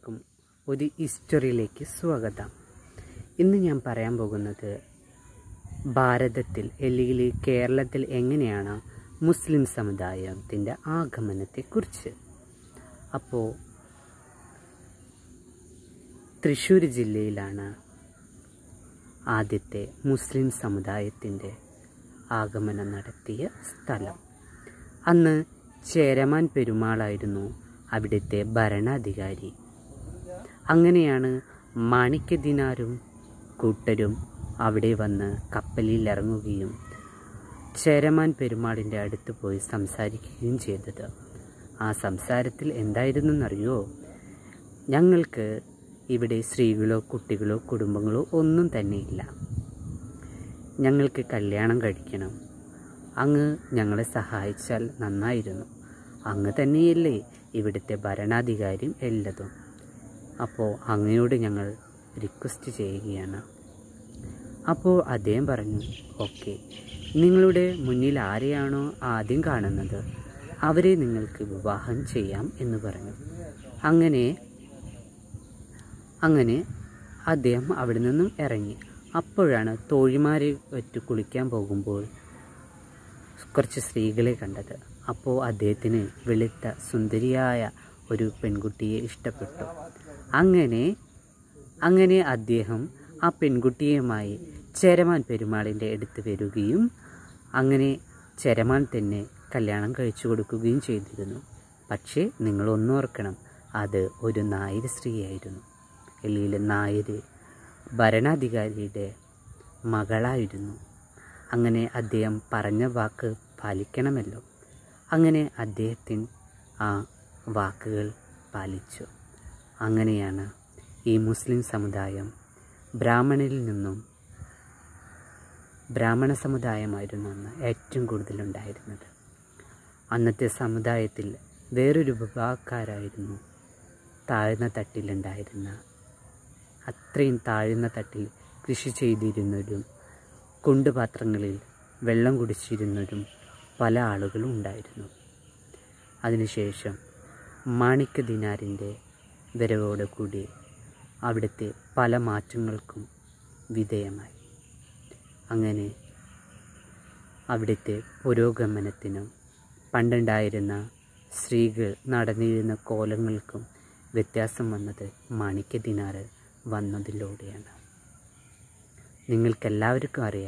എല്ലാവർക്കും ഒരു ഹിസ്റ്ററിയിലേക്ക് സ്വാഗതം ഇന്ന് ഞാൻ പറയാൻ പോകുന്നത് ഭാരതത്തിൽ അല്ലെങ്കിൽ കേരളത്തിൽ എങ്ങനെയാണ് മുസ്ലിം സമുദായത്തിൻ്റെ ആഗമനത്തെക്കുറിച്ച് അപ്പോൾ തൃശ്ശൂർ ജില്ലയിലാണ് ആദ്യത്തെ മുസ്ലിം സമുദായത്തിൻ്റെ ആഗമനം നടത്തിയ സ്ഥലം അന്ന് ചേരമാൻ പെരുമാളായിരുന്നു അവിടുത്തെ ഭരണാധികാരി അങ്ങനെയാണ് മാണിക്യദിനാരും കൂട്ടരും അവിടെ വന്ന് കപ്പലിൽ ഇറങ്ങുകയും ചേരമാൻ പെരുമാളിൻ്റെ അടുത്ത് പോയി സംസാരിക്കുകയും ചെയ്തത് ആ സംസാരത്തിൽ എന്തായിരുന്നെന്നറിയോ ഞങ്ങൾക്ക് ഇവിടെ സ്ത്രീകളോ കുട്ടികളോ കുടുംബങ്ങളോ ഒന്നും തന്നെയില്ല ഞങ്ങൾക്ക് കല്യാണം കഴിക്കണം അങ്ങ് ഞങ്ങളെ സഹായിച്ചാൽ നന്നായിരുന്നു അങ്ങ് തന്നെയല്ലേ ഇവിടുത്തെ ഭരണാധികാരിയും എല്ലതും അപ്പോൾ അങ്ങയോട് ഞങ്ങൾ റിക്വസ്റ്റ് ചെയ്യുകയാണ് അപ്പോൾ അദ്ദേഹം പറഞ്ഞു ഓക്കെ നിങ്ങളുടെ മുന്നിൽ ആരെയാണോ ആദ്യം കാണുന്നത് അവരെ നിങ്ങൾക്ക് വിവാഹം ചെയ്യാം എന്ന് പറഞ്ഞു അങ്ങനെ അങ്ങനെ അദ്ദേഹം അവിടെ നിന്നും ഇറങ്ങി അപ്പോഴാണ് തോഴിമാരെ ഒറ്റ കുളിക്കാൻ പോകുമ്പോൾ കുറച്ച് സ്ത്രീകളെ കണ്ടത് അപ്പോൾ അദ്ദേഹത്തിന് വെളുത്ത സുന്ദരിയായ ഒരു പെൺകുട്ടിയെ ഇഷ്ടപ്പെട്ടു അങ്ങനെ അങ്ങനെ അദ്ദേഹം ആ പെൺകുട്ടിയുമായി ചേരമാൻ പെരുമാളിൻ്റെ അടുത്ത് വരികയും അങ്ങനെ ചേരമാൻ തന്നെ കല്യാണം കഴിച്ചു കൊടുക്കുകയും ചെയ്തിരുന്നു പക്ഷേ നിങ്ങൾ ഓർക്കണം അത് ഒരു നായർ സ്ത്രീയായിരുന്നു അല്ലെങ്കിൽ നായർ ഭരണാധികാരിയുടെ മകളായിരുന്നു അങ്ങനെ അദ്ദേഹം പറഞ്ഞ വാക്ക് പാലിക്കണമല്ലോ അങ്ങനെ അദ്ദേഹത്തിന് ആ വാക്കുകൾ പാലിച്ചു അങ്ങനെയാണ് ഈ മുസ്ലിം സമുദായം ബ്രാഹ്മണിൽ നിന്നും ബ്രാഹ്മണ സമുദായമായിരുന്നു അന്ന് ഏറ്റവും കൂടുതലുണ്ടായിരുന്നത് അന്നത്തെ സമുദായത്തിൽ വേറൊരു വിഭാഗക്കാരായിരുന്നു താഴ്ന്ന തട്ടിലുണ്ടായിരുന്ന അത്രയും താഴ്ന്ന തട്ടിൽ കൃഷി ചെയ്തിരുന്നവരും കുണ്ടുപാത്രങ്ങളിൽ വെള്ളം കുടിച്ചിരുന്നവരും പല ആളുകളും ഉണ്ടായിരുന്നു അതിനുശേഷം മാണിക്യ ദിനാരിൻ്റെ വരവോടുകൂടി അവിടുത്തെ പല മാറ്റങ്ങൾക്കും വിധേയമായി അങ്ങനെ അവിടുത്തെ പുരോഗമനത്തിനും പണ്ടുണ്ടായിരുന്ന സ്ത്രീകൾ നടന്നിരുന്ന കോലങ്ങൾക്കും വ്യത്യാസം വന്നത് മാണിക്യ ദിനാറ് വന്നതിലൂടെയാണ് നിങ്ങൾക്കെല്ലാവർക്കും അറിയാം